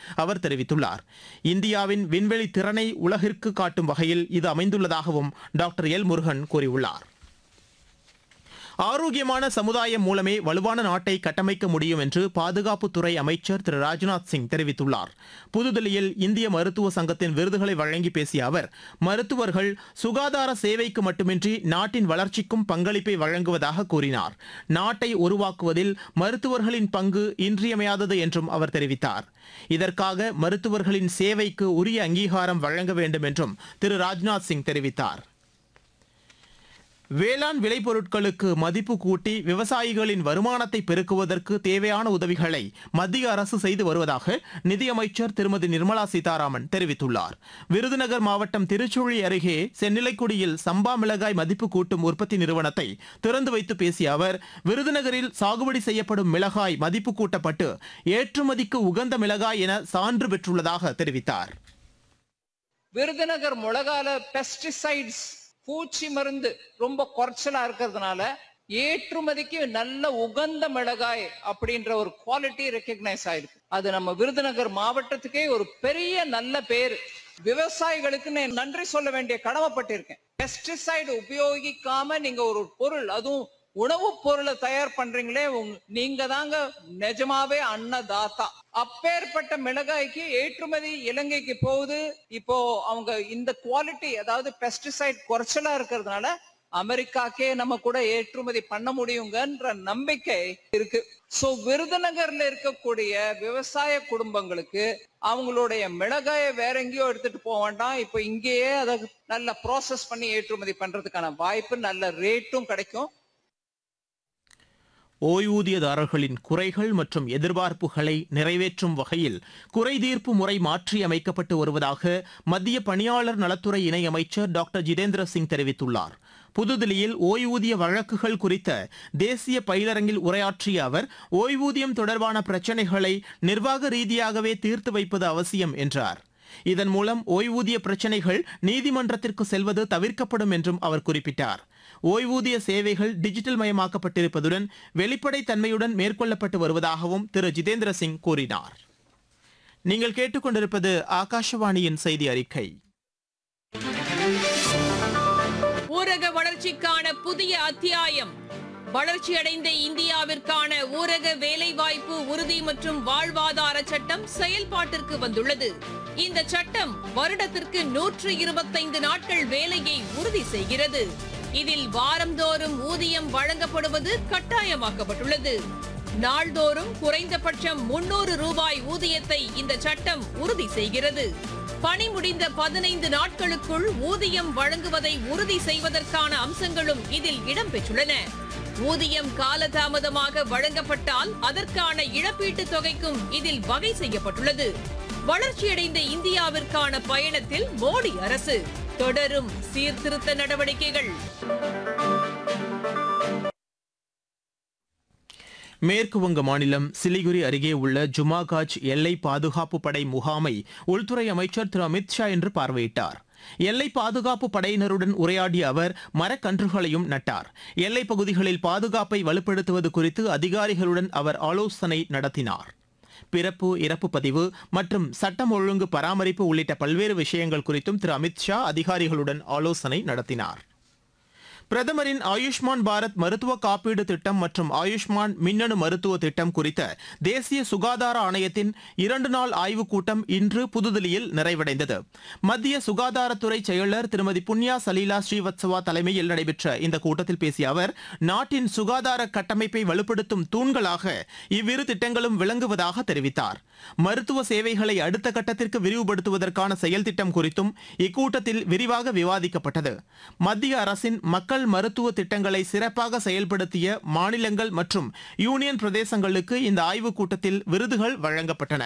அவர் தெரிவித்துள்ளார் இந்தியாவின் விண்வெளி திறனை உலகிற்கு காட்டும் வகையில் இது அமைந்துள்ளதாகவும் டாக்டர் எல் முருகன் கூறியுள்ளார் ஆரோக்கியமான சமுதாயம் மூலமே வலுவான நாட்டை கட்டமைக்க முடியும் என்று பாதுகாப்புத்துறை அமைச்சர் திரு ராஜ்நாத் சிங் தெரிவித்துள்ளார் புதுதில்லியில் இந்திய மருத்துவ சங்கத்தின் விருதுகளை வழங்கி பேசிய அவர் மருத்துவர்கள் சுகாதார சேவைக்கு மட்டுமின்றி நாட்டின் வளர்ச்சிக்கும் பங்களிப்பை வழங்குவதாக கூறினார் நாட்டை உருவாக்குவதில் மருத்துவர்களின் பங்கு இன்றியமையாதது என்றும் அவர் தெரிவித்தார் இதற்காக மருத்துவர்களின் சேவைக்கு உரிய அங்கீகாரம் வழங்க வேண்டும் என்றும் திரு ராஜ்நாத் சிங் தெரிவித்தார் வேளாண் விளைபொருட்களுக்கு மதிப்பு கூட்டி விவசாயிகளின் வருமானத்தை பெருக்குவதற்கு தேவையான உதவிகளை மத்திய அரசு செய்து வருவதாக நிதியமைச்சர் திருமதி நிர்மலா சீதாராமன் தெரிவித்துள்ளார் விருதுநகர் மாவட்டம் திருச்சுழி அருகே சென்னிலைக்குடியில் சம்பா மிளகாய் மதிப்பு கூட்டும் உற்பத்தி நிறுவனத்தை திறந்து வைத்து பேசிய அவர் விருதுநகரில் சாகுபடி செய்யப்படும் மிளகாய் மதிப்பு கூட்டப்பட்டு ஏற்றுமதிக்கு உகந்த மிளகாய் என சான்று பெற்றுள்ளதாக தெரிவித்தார் விருதுநகர் மிளகால பெஸ்டிசைட்ஸ் பூச்சி மருந்து ரொம்ப குறைச்சலா இருக்கிறதுனால ஏற்றுமதிக்கு நல்ல உகந்த மிளகாய் அப்படின்ற ஒரு குவாலிட்டி ரெக்கக்னைஸ் ஆயிருக்கு அது நம்ம விருதுநகர் மாவட்டத்துக்கே ஒரு பெரிய நல்ல பேர் விவசாயிகளுக்கு நான் நன்றி சொல்ல வேண்டிய கடமைப்பட்டிருக்கேன் பெஸ்டிசைடு உபயோகிக்காம நீங்க ஒரு பொருள் அதுவும் உணவுப் பொருளை தயார் பண்றீங்களே உங்க- நீங்க தாங்க நிஜமாவே அன்னதாத்தா அப்பேற்பட்ட மிளகாய்க்கு ஏற்றுமதி இலங்கைக்கு போகுது இப்போ அவங்க இந்த குவாலிட்டி அதாவது பெஸ்டிசைட் குறைச்சலா இருக்கிறதுனால அமெரிக்காக்கே நம்ம கூட ஏற்றுமதி பண்ண முடியுங்கன்ற நம்பிக்கை இருக்கு சோ விருதுநகர்ல இருக்கக்கூடிய விவசாய குடும்பங்களுக்கு அவங்களுடைய மிளகாயை வேற எங்கேயோ எடுத்துட்டு போக வேண்டாம் இப்போ இங்கேயே அதை நல்ல ப்ராசஸ் பண்ணி ஏற்றுமதி பண்றதுக்கான வாய்ப்பு நல்ல ரேட்டும் கிடைக்கும் ஓய்வூதியதாரர்களின் குறைகள் மற்றும் எதிர்பார்ப்புகளை நிறைவேற்றும் வகையில் குறைதீர்ப்பு முறை மாற்றி அமைக்கப்பட்டு வருவதாக மத்திய பணியாளர் நலத்துறை இணையமைச்சர் டாக்டர் ஜிதேந்திர சிங் தெரிவித்துள்ளார் புதுதில்லியில் ஓய்வூதிய வழக்குகள் குறித்த தேசிய பயிலரங்கில் உரையாற்றிய அவர் ஓய்வூதியம் தொடர்பான பிரச்சினைகளை நிர்வாக ரீதியாகவே தீர்த்து வைப்பது அவசியம் என்றார் இதன் மூலம் ஓய்வூதிய பிரச்சினைகள் நீதிமன்றத்திற்கு செல்வது தவிர்க்கப்படும் என்றும் அவர் குறிப்பிட்டார் ஓய்வூதிய சேவைகள் டிஜிட்டல் மயமாக்கப்பட்டிருப்பதுடன் வெளிப்படைத் தன்மையுடன் மேற்கொள்ளப்பட்டு வருவதாகவும் திரு ஜிதேந்திர சிங் கூறினார் நீங்கள் கேட்டுக்கொண்டிருப்பது ஆகாஷவாணியின் செய்தி அறிக்கை ஊரக வளர்ச்சிக்கான புதிய அத்தியாயம் வளர்ச்சியடைந்த இந்தியாவிற்கான ஊரக வேலைவாய்ப்பு உறுதி மற்றும் வாழ்வாதார சட்டம் செயல்பாட்டிற்கு வந்துள்ளது இந்த சட்டம் வருடத்திற்கு நூற்று இருபத்தைந்து நாட்கள் வேலையை உறுதி செய்கிறது இதில் வாரந்தோறும் ஊதியம் வழங்கப்படுவது கட்டாயமாக்கப்பட்டுள்ளது நாள்தோறும் குறைந்தபட்சம் முன்னூறு ரூபாய் ஊதியத்தை இந்த சட்டம் உறுதி செய்கிறது பணி முடிந்த பதினைந்து நாட்களுக்குள் ஊதியம் வழங்குவதை உறுதி செய்வதற்கான அம்சங்களும் இதில் இடம்பெற்றுள்ளன ஊதியம் காலதாமதமாக வழங்கப்பட்டால் அதற்கான இழப்பீட்டுத் தொகைக்கும் இதில் வகை செய்யப்பட்டுள்ளது வளர்ச்சியடைந்த இந்தியாவிற்கான பயணத்தில் மோடி அரசு தொடரும் சீர்திருத்த நடவடிக்கைகள் மேற்கு வங்க மாநிலம் சிலிகுரி அருகே உள்ள ஜுமாகாஜ் எல்லை பாதுகாப்பு படை முகாமை உள்துறை அமைச்சர் திரு அமித் ஷா இன்று பார்வையிட்டார் எல்லை பாதுகாப்பு படையினருடன் உரையாடிய அவர் மரக்கன்றுகளையும் நட்டார் எல்லைப் பகுதிகளில் பாதுகாப்பை வலுப்படுத்துவது குறித்து அதிகாரிகளுடன் அவர் ஆலோசனை நடத்தினார் பிறப்பு இறப்பு பதிவு மற்றும் சட்டம் ஒழுங்கு பராமரிப்பு உள்ளிட்ட பல்வேறு விஷயங்கள் குறித்தும் திரு அமித் ஷா அதிகாரிகளுடன் ஆலோசனை நடத்தினார் பிரதமரின் ஆயுஷ்மான் பாரத் மருத்துவ காப்பீடு திட்டம் மற்றும் ஆயுஷ்மான் மின்னணு மருத்துவ திட்டம் குறித்த தேசிய சுகாதார ஆணையத்தின் இரண்டு நாள் ஆய்வுக் கூட்டம் இன்று புதுதில்லியில் நிறைவடைந்தது மத்திய சுகாதாரத்துறை செயலர் திருமதி புண்ணியா சலீலா ஸ்ரீவத்சவா தலைமையில் நடைபெற்ற இந்த கூட்டத்தில் பேசிய அவர் நாட்டின் சுகாதார கட்டமைப்பை வலுப்படுத்தும் தூண்களாக இவ்விரு திட்டங்களும் விளங்குவதாக தெரிவித்தார் மருத்துவ சேவைகளை அடுத்த கட்டத்திற்கு விரிவுபடுத்துவதற்கான செயல் திட்டம் குறித்தும் இக்கூட்டத்தில் விரிவாக விவாதிக்கப்பட்டது மத்திய அரசின் மக்கள் மருத்துவ திட்டங்களை சிறப்பாக செயல்படுத்திய மாநிலங்கள் மற்றும் யூனியன் பிரதேசங்களுக்கு இந்த ஆய்வுக் கூட்டத்தில் விருதுகள் வழங்கப்பட்டன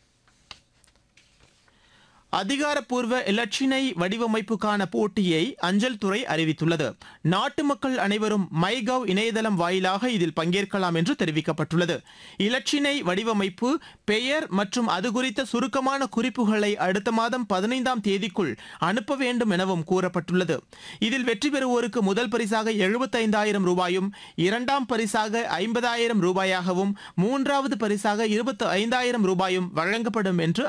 அதிகாரப்பூர்வ இலட்சினை வடிவமைப்புக்கான போட்டியை அஞ்சல் துறை அறிவித்துள்ளது நாட்டு மக்கள் அனைவரும் மைகவ் இணையதளம் வாயிலாக இதில் பங்கேற்கலாம் என்று தெரிவிக்கப்பட்டுள்ளது இலட்சினை வடிவமைப்பு பெயர் மற்றும் அது குறித்த சுருக்கமான குறிப்புகளை அடுத்த மாதம் பதினைந்தாம் தேதிக்குள் அனுப்ப வேண்டும் எனவும் கூறப்பட்டுள்ளது இதில் வெற்றி பெறுவோருக்கு முதல் பரிசாக எழுபத்தைந்தாயிரம் ரூபாயும் இரண்டாம் பரிசாக ஐம்பதாயிரம் ரூபாயாகவும் மூன்றாவது பரிசாக இருபத்தி ஐந்தாயிரம் ரூபாயும் வழங்கப்படும் என்று